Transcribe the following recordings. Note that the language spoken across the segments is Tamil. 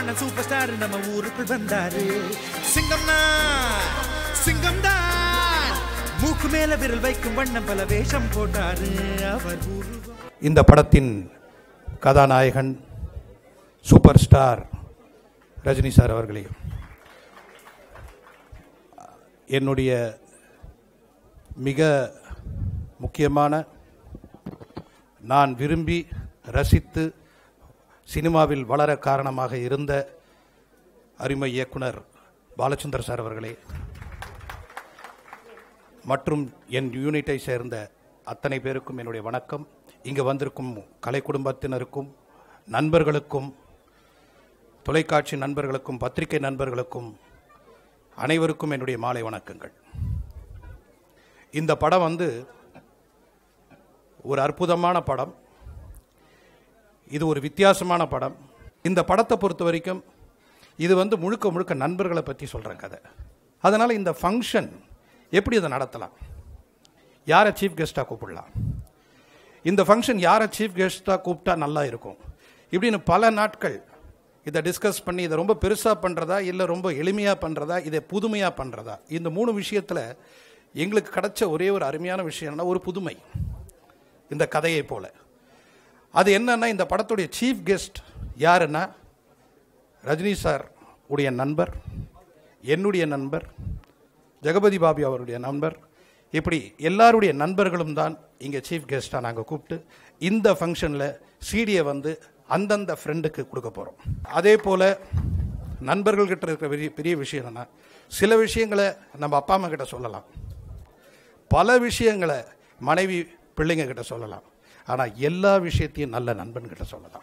அண்ணன் சூப்பர் ஸ்டார் நம்ம ஊருக்குள் வந்தாரு சிங்கம்னா சிங்கம் தான் மூக்கு மேல விரல் வைக்கும் வண்ணம் பல வேஷம் போட்டாரு அவர் உருவம் இந்த படத்தின் கதாநாயகன் சூப்பர் ஸ்டார் ரஜினி சார் அவர்களே என்னுடைய மிக முக்கியமான நான் விரும்பி ரசித்து சினிமாவில் வளர காரணமாக இருந்த அருமை இயக்குனர் பாலச்சந்தர் சார் அவர்களே மற்றும் என் யூனிட்டை சேர்ந்த அத்தனை பேருக்கும் என்னுடைய வணக்கம் இங்கு வந்திருக்கும் கலை குடும்பத்தினருக்கும் நண்பர்களுக்கும் தொலைக்காட்சி நண்பர்களுக்கும் பத்திரிகை நண்பர்களுக்கும் அனைவருக்கும் என்னுடைய மாலை வணக்கங்கள் இந்த படம் வந்து ஒரு அற்புதமான படம் இது ஒரு வித்தியாசமான படம் இந்த படத்தை பொறுத்த வரைக்கும் இது வந்து முழுக்க முழுக்க நண்பர்களை பற்றி சொல்கிறேன் கதை அதனால் இந்த ஃபங்க்ஷன் எப்படி இதை நடத்தலாம் யாரை சீஃப் கெஸ்ட்டாக கூப்பிடலாம் இந்த ஃபங்க்ஷன் யாரை சீஃப் கெஸ்ட்டாக கூப்பிட்டா நல்லா இருக்கும் இப்படின்னு பல நாட்கள் இதை டிஸ்கஸ் பண்ணி இதை ரொம்ப பெருசாக பண்ணுறதா இல்லை ரொம்ப எளிமையாக பண்ணுறதா இதை புதுமையாக பண்ணுறதா இந்த மூணு விஷயத்தில் எங்களுக்கு கிடைச்ச ஒரே ஒரு அருமையான விஷயம்னா ஒரு புதுமை இந்த கதையை போல அது என்னன்னா இந்த படத்துடைய சீஃப் கெஸ்ட் யாருன்னா ரஜினி சார் உடைய நண்பர் என்னுடைய நண்பர் ஜெகபதி பாபி அவருடைய நண்பர் இப்படி எல்லாருடைய நண்பர்களும் தான் இங்கே சீஃப் கெஸ்ட்டாக நாங்கள் கூப்பிட்டு இந்த ஃபங்க்ஷனில் சீடியை வந்து அந்தந்த ஃப்ரெண்டுக்கு கொடுக்க போகிறோம் அதே போல் நண்பர்கள்கிட்ட இருக்கிற பெரிய பெரிய விஷயம் என்னென்னா சில விஷயங்களை நம்ம அப்பா அம்மா கிட்ட சொல்லலாம் பல விஷயங்களை மனைவி பிள்ளைங்க கிட்ட சொல்லலாம் ஆனால் எல்லா விஷயத்தையும் நல்ல நண்பன்கிட்ட சொல்லலாம்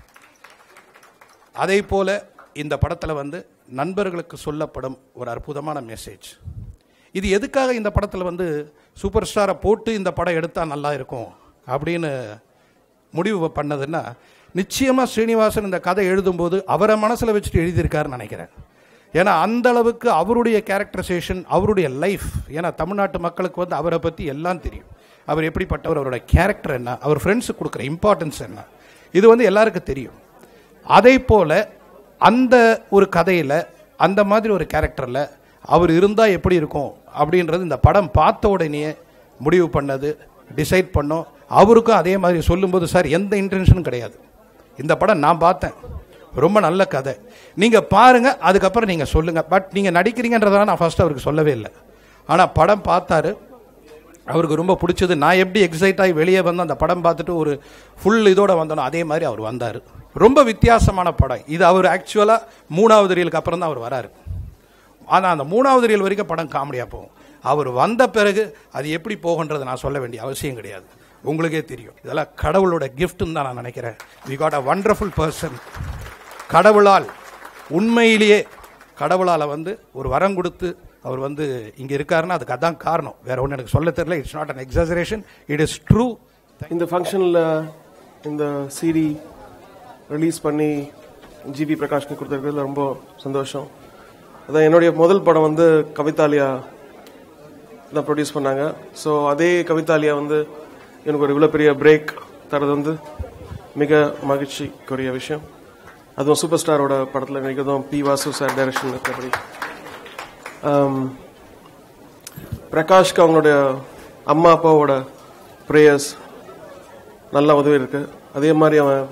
அதே போல இந்த படத்தில் வந்து நண்பர்களுக்கு சொல்லப்படும் ஒரு அற்புதமான மெசேஜ் இது எதுக்காக இந்த படத்தில் வந்து சூப்பர் ஸ்டாரை போட்டு இந்த படம் எடுத்தால் நல்லா இருக்கும் அப்படின்னு முடிவு பண்ணதுன்னா நிச்சயமாக ஸ்ரீனிவாசன் இந்த கதை எழுதும்போது அவரை மனசில் வச்சுட்டு எழுதியிருக்காருன்னு நினைக்கிறேன் ஏன்னா அந்த அளவுக்கு அவருடைய கேரக்டரைசேஷன் அவருடைய லைஃப் ஏன்னா தமிழ்நாட்டு மக்களுக்கு வந்து அவரை பற்றி எல்லாம் தெரியும் அவர் எப்படிப்பட்டவர் அவரோட கேரக்டர் என்ன அவர் ஃப்ரெண்ட்ஸுக்கு கொடுக்குற இம்பார்ட்டன்ஸ் என்ன இது வந்து எல்லாருக்கும் தெரியும் அதே போல் அந்த ஒரு கதையில் அந்த மாதிரி ஒரு கேரக்டரில் அவர் இருந்தால் எப்படி இருக்கும் அப்படின்றது இந்த படம் பார்த்த உடனே முடிவு பண்ணது டிசைட் பண்ணோம் அவருக்கும் அதே மாதிரி சொல்லும்போது சார் எந்த இன்டென்ஷனும் கிடையாது இந்த படம் நான் பார்த்தேன் ரொம்ப நல்ல கதை நீங்கள் பாருங்கள் அதுக்கப்புறம் நீங்கள் சொல்லுங்கள் பட் நீங்கள் நடிக்கிறீங்கன்றதால நான் ஃபர்ஸ்ட் அவருக்கு சொல்லவே இல்லை ஆனால் படம் பார்த்தாரு அவருக்கு ரொம்ப பிடிச்சது நான் எப்படி எக்ஸைட் ஆகி வெளியே வந்து அந்த படம் பார்த்துட்டு ஒரு ஃபுல் இதோட வந்தனோ அதே மாதிரி அவர் வந்தார் ரொம்ப வித்தியாசமான படம் இது அவர் ஆக்சுவலாக மூணாவது ரீலுக்கு அப்புறம் தான் அவர் வராரு ஆனால் அந்த மூணாவது ரீல் வரைக்கும் படம் காமெடியாக போகும் அவர் வந்த பிறகு அது எப்படி போகுன்றது நான் சொல்ல வேண்டிய அவசியம் கிடையாது உங்களுக்கே தெரியும் இதெல்லாம் கடவுளோட கிஃப்ட்னு தான் நான் நினைக்கிறேன் we got a wonderful person கடவுளால் உண்மையிலேயே கடவுளால் வந்து ஒரு வரம் கொடுத்து அவர் வந்து இங்கே இருக்காருன்னா அதுக்கு அதான் காரணம் வேற ஒன்று எனக்கு சொல்ல தெரியல it's not an exaggeration it is true இந்த ஃபங்க்ஷனில் இந்த சிடி ரிலீஸ் பண்ணி ஜிவி பிரகாஷ்க்கு கொடுத்துருக்கிறதுல ரொம்ப சந்தோஷம் அதான் என்னுடைய முதல் படம் வந்து கவிதாலியா தான் ப்ரொடியூஸ் பண்ணாங்க ஸோ அதே கவிதாலியா வந்து எனக்கு ஒரு இவ்வளோ பெரிய பிரேக் தரது வந்து மிக மகிழ்ச்சிக்குரிய விஷயம் அதுவும் சூப்பர் ஸ்டாரோட படத்தில் நடிக்கிறதும் பி வாசு சார் டைரக்ஷன் இருக்கிறபடி ஆம், பிரகாஷ்க்கு அவங்களுடைய அம்மா அப்பாவோட ப்ரேயர்ஸ் நல்லா உதவி இருக்கு அதே மாதிரி அவன்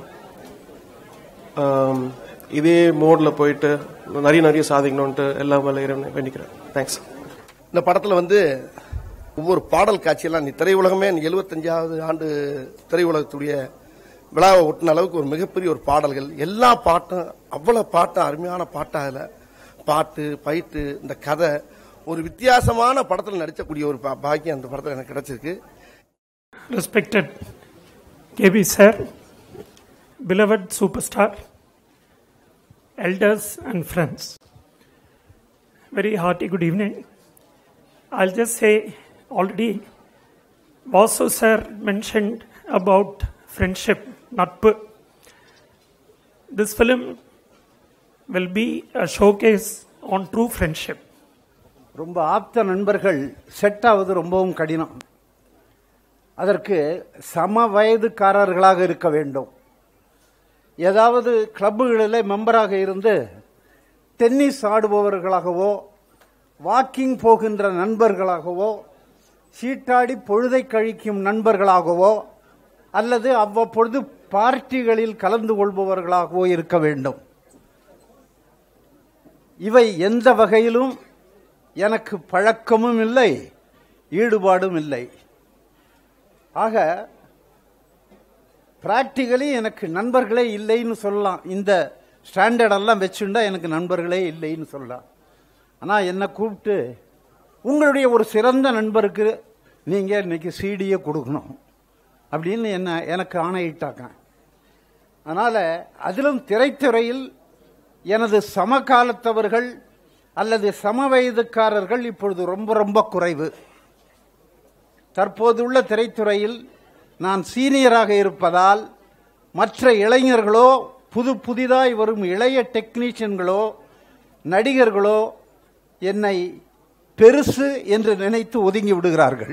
ஆம், இதே மோட்ல போயிட்டு நிறைய நிறைய சாதிக்கணும்ட்டு எல்லா மேலே இறைவனை வேண்டிக்கிறேன் தேங்க்ஸ் இந்த படத்தில் வந்து ஒவ்வொரு பாடல் காட்சியெல்லாம் நீ திரையுலகமே எழுபத்தஞ்சாவது ஆண்டு திரையுலகத்துடைய விழாவை ஒட்டின அளவுக்கு ஒரு மிகப்பெரிய ஒரு பாடல்கள் எல்லா பாட்டும் அவ்வளோ பாட்டும் அருமையான பாட்டா அதில் பாட்டு பயிட்டு இந்த கதை ஒரு வித்தியாசமான படத்தில் நடிக்கக்கூடிய ஒரு பா- பாக்கியம் அந்த படத்தில் எனக்கு கிடைச்சிருக்கு Respected KB sir, beloved superstar, elders and friends. Very hearty good evening. I'll just say already Vasu sir mentioned about friendship, Natpu. This film will be a showcase on true friendship. ரொம்ப ஆப்த நண்பர்கள் செட் ஆவது ரொம்பவும் கடினம் அதற்கு சம வயதுக்காரர்களாக இருக்க வேண்டும் ஏதாவது கிளப்புகளில் மெம்பராக இருந்து டென்னிஸ் ஆடுபவர்களாகவோ வாக்கிங் போகின்ற நண்பர்களாகவோ சீட்டாடி பொழுதை கழிக்கும் நண்பர்களாகவோ அல்லது அவ்வப்பொழுது பார்ட்டிகளில் கலந்து கொள்பவர்களாகவோ இருக்க வேண்டும் இவை எந்த வகையிலும் எனக்கு பழக்கமும் இல்லை ஈடுபாடும் இல்லை ஆக பிராக்டிகலி எனக்கு நண்பர்களே இல்லைன்னு சொல்லலாம் இந்த ஸ்டாண்டர்ட் எல்லாம் வச்சுண்டா எனக்கு நண்பர்களே இல்லைன்னு சொல்லலாம் ஆனால் என்னை கூப்பிட்டு உங்களுடைய ஒரு சிறந்த நண்பருக்கு நீங்கள் இன்னைக்கு சிடியை கொடுக்கணும் அப்படின்னு என்ன எனக்கு ஆணையிட்டாங்க அதனால் அதிலும் திரைத்துறையில் எனது சமகாலத்தவர்கள் அல்லது சம வயதுக்காரர்கள் இப்பொழுது ரொம்ப ரொம்ப குறைவு தற்போதுள்ள திரைத்துறையில் நான் சீனியராக இருப்பதால் மற்ற இளைஞர்களோ புது புதிதாய் வரும் இளைய டெக்னீஷியன்களோ நடிகர்களோ என்னை பெருசு என்று நினைத்து ஒதுங்கி விடுகிறார்கள்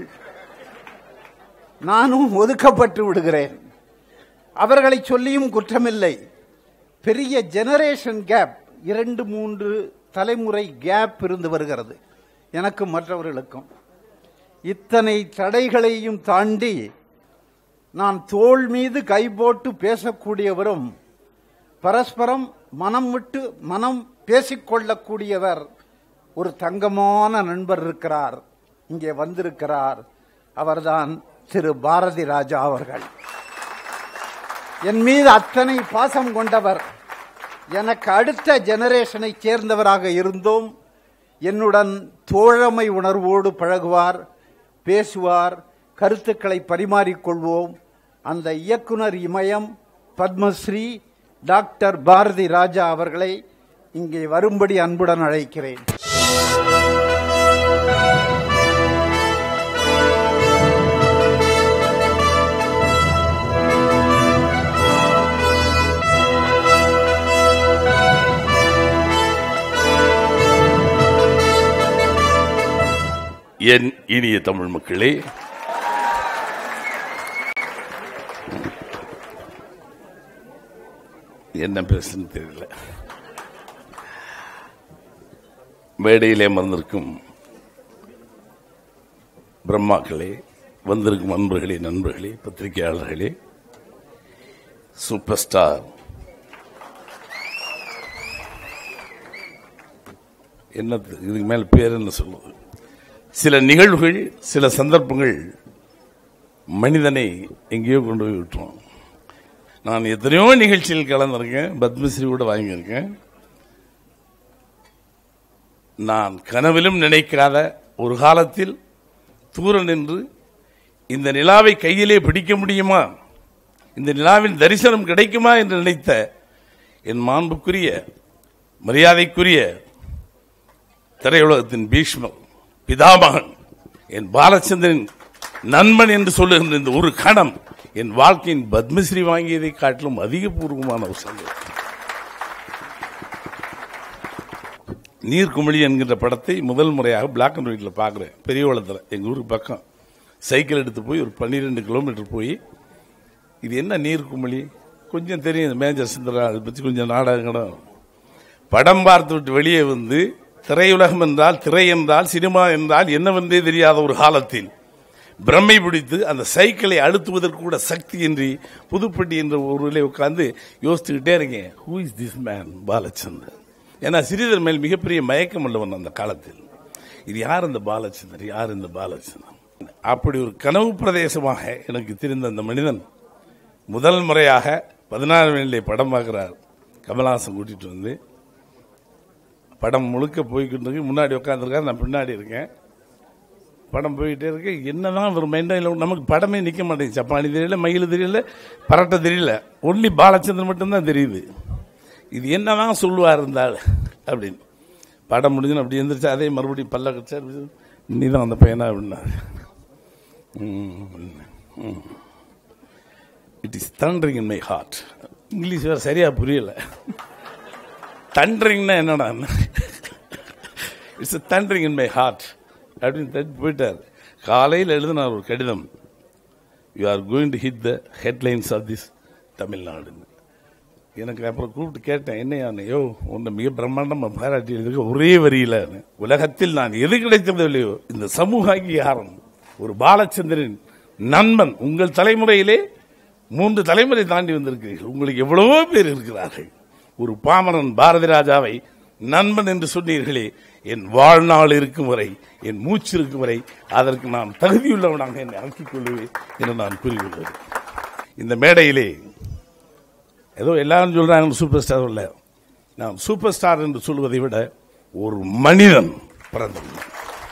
நானும் ஒதுக்கப்பட்டு விடுகிறேன் அவர்களை சொல்லியும் குற்றமில்லை பெரிய ஜெனரேஷன் கேப் இரண்டு மூன்று தலைமுறை கேப் இருந்து வருகிறது எனக்கும் மற்றவர்களுக்கும் இத்தனை தடைகளையும் தாண்டி நான் தோள் மீது கை போட்டு பேசக்கூடியவரும் பரஸ்பரம் மனம் விட்டு மனம் பேசிக்கொள்ளக்கூடியவர் ஒரு தங்கமான நண்பர் இருக்கிறார் இங்கே வந்திருக்கிறார் அவர்தான் திரு பாரதி ராஜா அவர்கள் என் மீது அத்தனை பாசம் கொண்டவர் எனக்கு அடுத்த ஜெனரேஷனை சேர்ந்தவராக இருந்தோம் என்னுடன் தோழமை உணர்வோடு பழகுவார் பேசுவார் கருத்துக்களை பரிமாறிக்கொள்வோம் அந்த இயக்குனர் இமயம் பத்மஸ்ரீ டாக்டர் பாரதி ராஜா அவர்களை இங்கே வரும்படி அன்புடன் அழைக்கிறேன் என் இனிய தமிழ் மக்களே என்ன பேசுன்னு தெரியல மேடையிலே அமர்ந்திருக்கும் பிரம்மாக்களே வந்திருக்கும் அன்பர்களே நண்பர்களே பத்திரிகையாளர்களே சூப்பர் ஸ்டார் என்ன இதுக்கு மேல பேர் என்ன சொல்லுவது சில நிகழ்வுகள் சில சந்தர்ப்பங்கள் மனிதனை எங்கேயோ கொண்டு போய் விட்டுரும் நான் எத்தனையோ நிகழ்ச்சியில் கலந்திருக்கேன் பத்மஸ்ரீ கூட வாங்கியிருக்கேன் நான் கனவிலும் நினைக்காத ஒரு காலத்தில் தூர நின்று இந்த நிலாவை கையிலே பிடிக்க முடியுமா இந்த நிலாவின் தரிசனம் கிடைக்குமா என்று நினைத்த என் மாண்புக்குரிய மரியாதைக்குரிய திரையுலகத்தின் பீஷ்மர் பிதாமகன் என் பாலச்சந்திரன் நண்பன் என்று சொல்லுகின்ற இந்த ஒரு கணம் என் வாழ்க்கையின் பத்மஸ்ரீ வாங்கியதை காட்டிலும் அதிகபூர்வமான ஒரு சந்தோஷம் நீர்க்குமிழி என்கின்ற படத்தை முதல் முறையாக பிளாக் அண்ட் ஒயிட்ல பார்க்குறேன் பெரிய வளத்தில் எங்கள் ஊருக்கு பக்கம் சைக்கிள் எடுத்து போய் ஒரு பன்னிரெண்டு கிலோமீட்டர் போய் இது என்ன நீர்க்குமிழி கொஞ்சம் தெரியும் மேஜர் சுந்தரா அதை பற்றி கொஞ்சம் நாடகம் படம் பார்த்து விட்டு வெளியே வந்து திரையுலகம் என்றால் திரை என்றால் சினிமா என்றால் என்னவென்றே தெரியாத ஒரு காலத்தில் பிரம்மை பிடித்து அந்த சைக்கிளை அழுத்துவதற்கு கூட சக்தியின்றி புதுப்பட்டி என்ற ஊரில் உட்கார்ந்து யோசிச்சுக்கிட்டே இருக்கேன் who is this man Balachander ஏன்னா சிறிதர் மேல் மிகப்பெரிய மயக்கம் உள்ளவன் அந்த காலத்தில் இது யார் இந்த பாலச்சந்தர் யார் இந்த பாலச்சந்தர் அப்படி ஒரு கனவு பிரதேசமாக எனக்கு தெரிந்த அந்த மனிதன் முதல் முறையாக பதினாறு வயதிலே படம் பார்க்கிறார் கமலஹாசன் கூட்டிட்டு வந்து படம் முழுக்க போய்கிட்டு இருக்கு முன்னாடி உட்காந்துருக்காரு நான் பின்னாடி இருக்கேன் படம் போயிட்டே இருக்கு என்னதான் ஒரு மைண்டில் நமக்கு படமே நிற்க மாட்டேங்குது சப்பானி தெரியல மயில் தெரியல பரட்டை தெரியல ஒன்லி பாலச்சந்திரன் மட்டும்தான் தெரியுது இது என்னதான் சொல்லுவார் இருந்தால் அப்படின்னு படம் முடிஞ்சுன்னு அப்படி எந்திரிச்சு அதே மறுபடியும் பல்ல கடிச்சா நீ தான் அந்த பையனா அப்படின்னாரு it is thundering in my heart English வேறு சரியா புரியல தண்டரிங்னா என்னடா it's thundering in my heart அப்படின்னு தட்டி போயிட்டார் காலையில் எழுதினார் ஒரு கடிதம் you are going to hit the headlines of this Tamil Nadu எனக்கு அப்புறம் கூப்பிட்டு கேட்டேன் என்னையா யோ உன்னை மிக பிரம்மாண்டமா பாராட்டியதுக்கு ஒரே வரியில உலகத்தில் நான் எது கிடைத்ததோ இல்லையோ இந்த சமூக அங்கீகாரம் ஒரு பாலச்சந்திரன் நண்பன் உங்கள் தலைமுறையிலே மூன்று தலைமுறை தாண்டி வந்திருக்கிறீர்கள் உங்களுக்கு எவ்வளவோ பேர் இருக்கிறார்கள் ஒரு பாமரன் பாரதி ராஜாவை நண்பன் என்று சொன்னீர்களே என் வாழ்நாள் இருக்கும் வரை என் மூச்சு இருக்கும் வரை அதற்கு நான் தகுதியுள்ளவனாக என்னை ஆக்கிக் கொள்வேன் என்று நான் கூறியுள்ளேன் இந்த மேடையிலே ஏதோ எல்லாரும் சொல்றாங்க சூப்பர் ஸ்டார் இல்ல நான் சூப்பர் ஸ்டார் என்று சொல்வதை விட ஒரு மனிதன் பிறந்துள்ளார்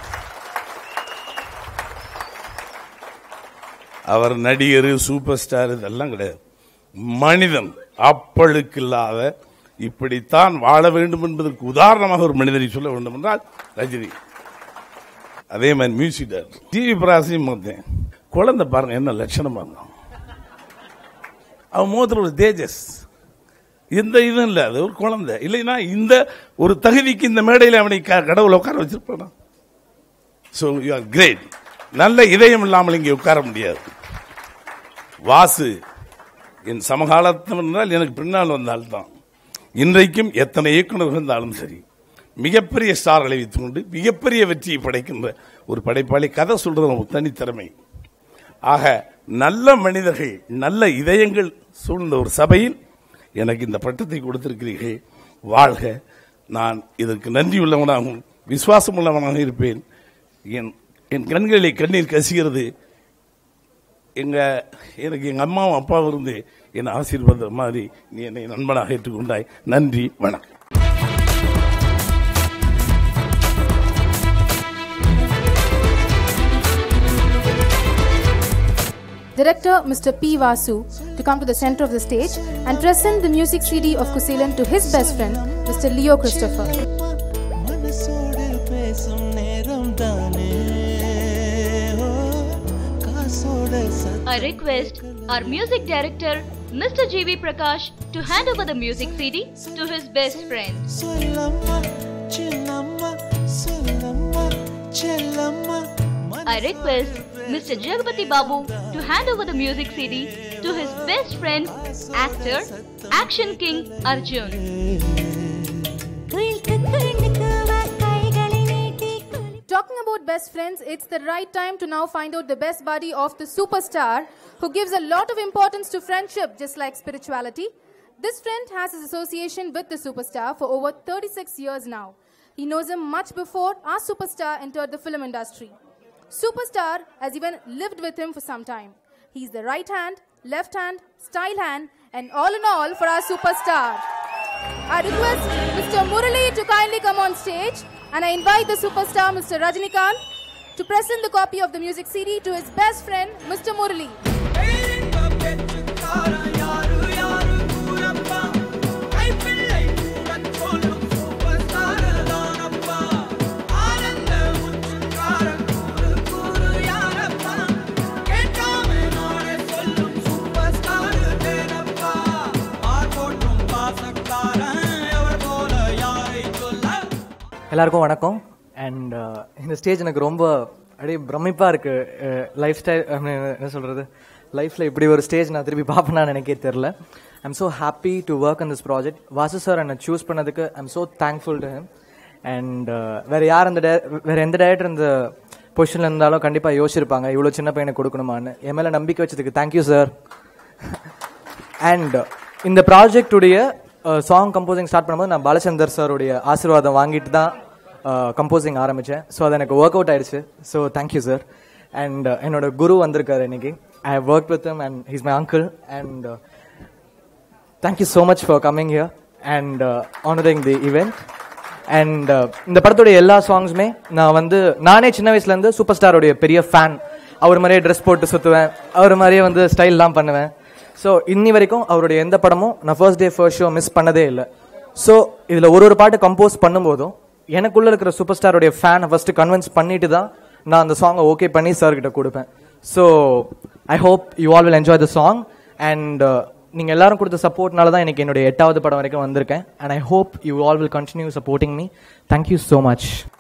அவர் நடிகர் சூப்பர் ஸ்டார் இதெல்லாம் கிடையாது மனிதன் அப்பழுக்கு இல்லாத இப்படித்தான் வாழ வேண்டும் என்பதற்கு உதாரணமாக ஒரு மனிதனை சொல்ல வேண்டும் என்றால் ரஜினி அதே மாதிரி மியூசிக் டைரக்டர் டிவி பிராசியும் பார்த்தேன் குழந்தை பாருங்க என்ன லட்சணமா இருந்தான் அவன் முகத்தில் ஒரு தேஜஸ் எந்த இதுவும் இல்லை அது ஒரு குழந்தை இல்லைன்னா இந்த ஒரு தகுதிக்கு இந்த மேடையில் அவனை க- கடவுளை உட்கார வச்சிருப்பானா ஸோ யூ ஆர் கிரேட் நல்ல இதயம் இல்லாமல் இங்கே உட்கார முடியாது வாசு என் சமகாலத்தவன் என்றால் எனக்கு பின்னால் வந்தால்தான் இன்றைக்கும் எத்தனை இயக்குனர் இருந்தாலும் சரி மிகப்பெரிய ஸ்டார்களை வைத்துக் கொண்டு மிகப்பெரிய வெற்றியை படைக்கின்ற ஒரு படைப்பாளி கதை சொல்றது ஒரு தனித்திறமை ஆக நல்ல மனிதர்கள் நல்ல இதயங்கள் சூழ்ந்த ஒரு சபையில் எனக்கு இந்த பட்டத்தை கொடுத்திருக்கிறீர்கள் வாழ்க நான் இதற்கு நன்றியுள்ளவனாகவும் விசுவாசம் உள்ளவனாக இருப்பேன் என் என் கண்களிலே கண்ணீர் கசிகிறது எங்க எனக்கு எங்க அம்மாவும் அப்பாவும் இருந்து என்னை ஆசீர்வாத மாதிரி நீ என்னை நண்பனாக ஏற்றுக்கொண்டாய் நன்றி வணக்கம் Director Mr. P. Vasu to come to the center of the stage and present the music CD of Kusilan to his best friend, Mr. Leo Christopher. மனசோடு பேசும் நேரம் தானே ஓ, காசோட I request our music director, Mr. G.V. Prakash, to hand over the music CD to his best friend. சொல்லம்மா சின்னம்மா சொல்லம்மா செல்லம்மா I request Mr. Jagapati Babu to hand over the music CD to his best friend, actor, Action King Arjun. Talking about best friends, it's the right time to now find out the best buddy of the superstar who gives a lot of importance to friendship, just like spirituality. This friend has his association with the superstar for over 36 years now. He knows him much before our superstar entered the film industry. Superstar has even lived with him for some time. He's the right hand, left hand, style hand, and all in all for our superstar. I request Mr. Murali to kindly come on stage and I invite the superstar Mr. Rajnikant to present the copy of the music CD to his best friend Mr. Murali. எல்லாருக்கும் வணக்கம் அண்ட் இந்த ஸ்டேஜ் எனக்கு ரொம்ப அப்படியே பிரமிப்பா இருக்கு லைஃப் ஸ்டைல் என்ன சொல்றது லைஃப்ல இப்படி ஒரு ஸ்டேஜ் நான் திருப்பி பார்ப்பேன்னு எனக்கே தெரியல I'm so happy to work on this project Vasu sir என்னை சூஸ் பண்ணதுக்கு I'm so thankful to him and வேற யார் அந்த di- வேற எந்த டேரக்டர் இந்த பொசிஷன்ல இருந்தாலும் கண்டிப்பா யோசிச்சிருப்பாங்க இவ்வளவு சின்ன பையனை கொடுக்கணுமான்னு என் மேல நம்பிக்கை வச்சதுக்கு தேங்க்யூ சார் அண்ட் இந்த ப்ராஜெக்டுடைய சாங் கம்போசிங் ஸ்டார்ட் பண்ணும்போது நான் பாலச்சந்தர் சாருடைய ஆசீர்வாதம் வாங்கிட்டு தான் கம்போசிங் ஆரம்பித்தேன் ஸோ அது எனக்கு ஒர்க் அவுட் ஆயிடுச்சு ஸோ தேங்க்யூ சார் அண்ட் என்னோட குரு வந்திருக்காரு இன்னைக்கு I have work with him and he's my uncle and thank you so much for coming here and honouring the event and இந்த படத்துடைய எல்லா சாங்ஸுமே நான் வந்து நானே சின்ன வயசுலேருந்து சூப்பர் ஸ்டாரோடைய பெரிய ஃபேன் அவர் மாதிரியே ட்ரெஸ் போட்டு சுற்றுவேன் அவர் மாதிரியே வந்து ஸ்டைல்லாம் பண்ணுவேன் ஸோ இன்னி வரைக்கும் அவருடைய எந்த படமும் நான் first day first show miss பண்ணதே இல்லை ஸோ இதில் ஒரு ஒரு பாட்டு கம்போஸ் பண்ணும்போதும் எனக்குள்ள இருக்கிற சூப்பர் ஸ்டாரோடைய ஃபேனை ஃபர்ஸ்ட் கன்வின்ஸ் பண்ணிட்டு தான் நான் அந்த சாங்கை ஓகே பண்ணி சார் கிட்ட கொடுப்பேன் so I hope you all will enjoy the song and நீங்க எல்லாரும் கொடுத்த சப்போர்ட்னால தான் எனக்கு என்னுடைய எட்டாவது படம் வரைக்கும் வந்திருக்கேன் and I hope you all will continue supporting me thank you so much